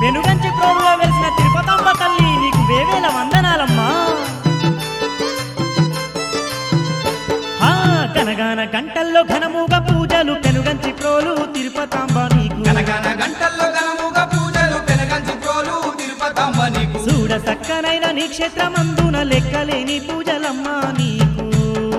వెనుగంచి ప్రోలులో వెలిసిన తిరుపతమ్మ తల్లి నీకు వేవేల వందనాలమ్మా ఆ గనగాన గంటల్లో ఘనముగా పూజలు పెనుగంచి ప్రోలు తిరుపతాంబ నీకు గనగన గంటల్లో గనముగా పూజలు పెనగంచి ప్రోలు తిరుపతమ్మ నీకు చూడ సక్కనైన నీ క్షేత్రమందున లెక్కలేని పూజలమ్మా నీకు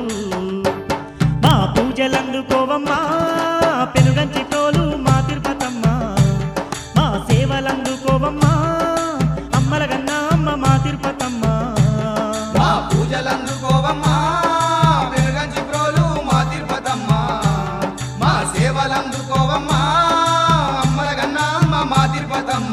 మా పూజలందుకోవమ్మా పెనుగంచి ప్రోలు మా తిరుపతమ్మ మా సేవలందుకోవమ్మా అమ్మల గన్నా అమ్మ మా తిరుపతమ్మ మా పూజలందుకోవమ్మా పెనగంచి ప్రోలు మా తిరుపతమ్మ మా సేవలందుకోవమ్మా అమ్మల గన్నమ్మ మా తిరుపతమ్మ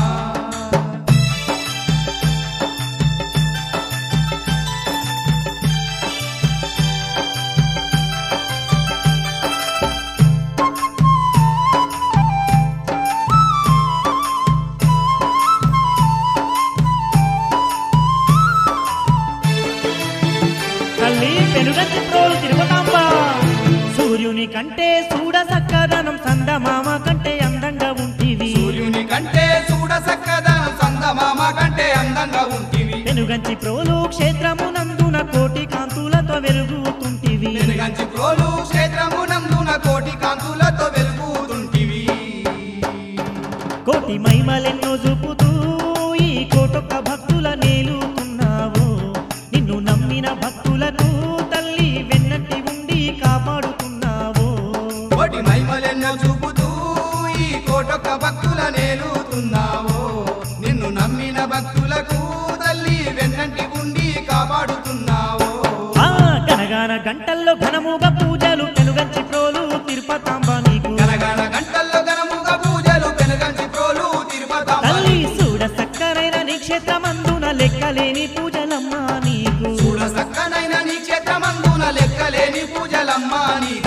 తల్లి పెనుగంచి ప్రోలు తిరుపతాంబ సూర్యుని కంటే చూడ సక్కదనం సందమామ కంటే అందంగా ఉంటివి సూర్యుని కంటే చూడ సక్కదనం సందమామ కంటే అందంగా ఉంటివి పెనుగంచి ప్రోలు క్షేత్రమునందున కోటి కాంతులతో వెలుగుతుంటివి వెనుగంచి ప్రోలు క్షేత్రమునందున కోటి కాంతులతో వెలుగుతుంటివి కోటి మైమలెన్నో చూపుతూ ఈ కోటొక్క భక్తుల నేలుతున్నావు నిన్ను నమ్మిన భక్తులకు తల్లి వెన్నట్టి ఉండి కాపాడుతున్నావు కోటి మహిమలెన్నో చూపుతూ ఈ కోటొక్క భక్తుల నేలుతున్నావో నిన్ను నమ్మిన భక్తులకు తల్లి వెన్నంటి ఉండి కాపాడుతున్నావో ఆ గనగాన గంటల్లో ఘనముగా పూజలు పెనుగంచి ప్రోలు తిరుపతాంబ నీకు గనగన గంటల్లో గనముగా పూజలు పెనుగంచి ప్రోలు తిరుపతమ్మ తల్లి చూడ సక్కరైన నీ క్షేత్రమందున లెక్కలేని పూజలమ్మా నీకు చూడ సక్కనైన నీ క్షేత్రమందున లెక్కలేని పూజలమ్మా నీకు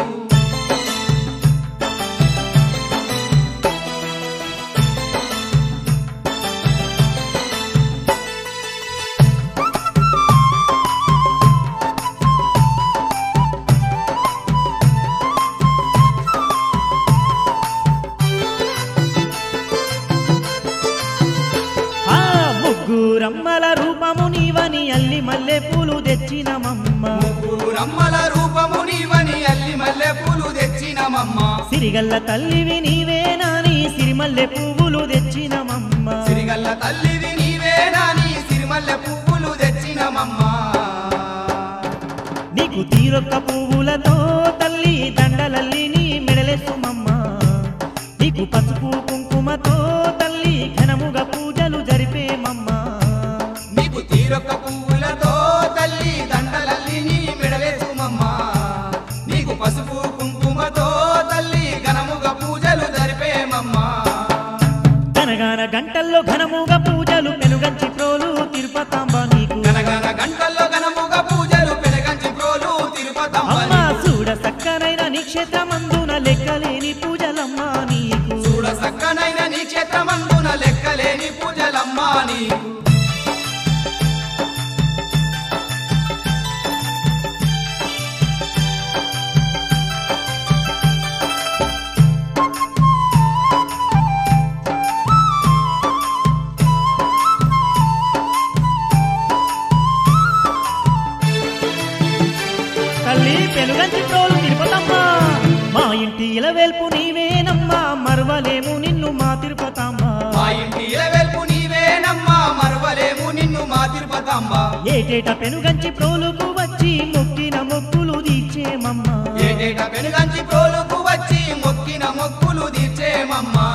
ఆ ముగ్గురమ్మల రూపము నీవని అల్లి మల్లె పూలు తెచ్చినమమ్మ రమ్మల రూపము నీవని అల్లి మల్లె పూలు తెచ్చినమమ్మ సిరిగల్ల తల్లివి నీవేనాని సిరిమల్లె పువ్వులు తెచ్చినమమ్మ సిరిగల్ల తల్లివి నీవేనాని సిరిమల్లె పువ్వులు తెచ్చినమమ్మా నీకు తీరొక్క పువ్వులతో తల్లి దండలల్లి నీ మెడలేసుమమ్మ నీకు పసుపు కుంకుమతో తల్లి ఘనముగా పూజలు జరిపేమమ్మ నీకు తీరొక్క పువ్వులతో తల్లి దండలల్లి నీ మెడలేసుమమ్మా నీకు పసుపు కుంకుమతో తల్లి ఘనముగా పూజలు జరిపేమమ్మా గనగాన గంటల్లో ఘనముగా పూజలు పెనుగంచి ప్రోలు తిరుపతాంబ నీకు గనగన గంటల్లో ఘనముగా పూజలు పెనగంచి ప్రోలు తిరుపతమ్మ అమ్మ చూడ సక్కనైన నీ క్షేత్రమందున లెక్కలేని పూజలమ్మా నీకు చూడ సక్కనైన నీ క్షేత్రమందున లెక్కలేని పూజలమ్మా నీకు తల్లి పెనుగంచి ప్రోలు తిరుపతమ్మ మా ఇంటి ఇలవేల్పు నీవేనమ్మా మరవలేము నిన్ను మా తిరుపతమ్మ మా ఇంటి ఇలవెల్పు నీవేనమ్మా మరవలేము నిన్ను మా తిరుపతమ్మ ఏటేట పెనుగంచి ప్రోలుకు వచ్చి మొక్కిన మొక్కులు తీర్చేమమ్మా ఏటేట పెనుగంచి ప్రోలుకు వచ్చి మొక్కిన మొక్కులు తీర్చేమమ్మా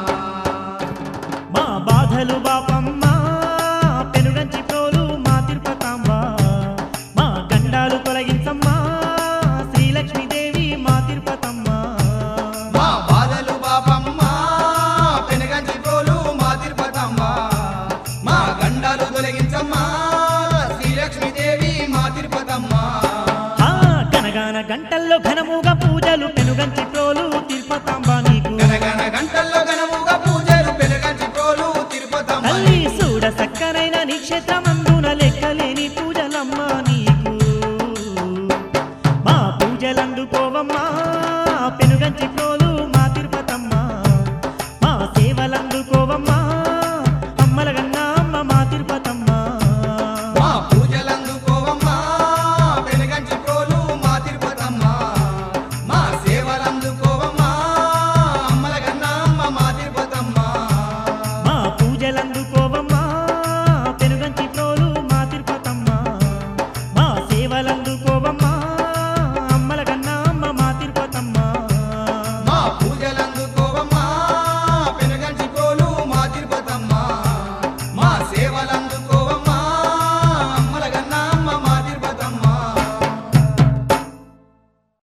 మా బాధలు బాపమ్మ పెనుగంచి ప్రోలు మా తిరుపతమ్మ మా గండాలు తొలగించమ్మా శ్రీలక్ష్మీదేవి మా తిరుపతమ్మ మా బాధలు బాపమ్మ పెనుగంచి ప్రోలు మా తిరుపతమ్మ మా గండాలు తొలగించమ్మా శ్రీలక్ష్మీదేవి మా తిరుపతమ్మ ఆ గనగాన గంటల్లో ఘనముగా పూజలు పెనుగంచి ప్రోలు తిరుపతాంబ నీకు గనగన గంటల్లో గనముగా పూజలు పెనుగంచి ప్రోలు తిరుపతమ్మ తల్లి చూడ సక్కనైన నీ క్షేత్రమందున లెక్కలేని పూజలమ్మ నీకు మా పూజలందుకోవమ్మా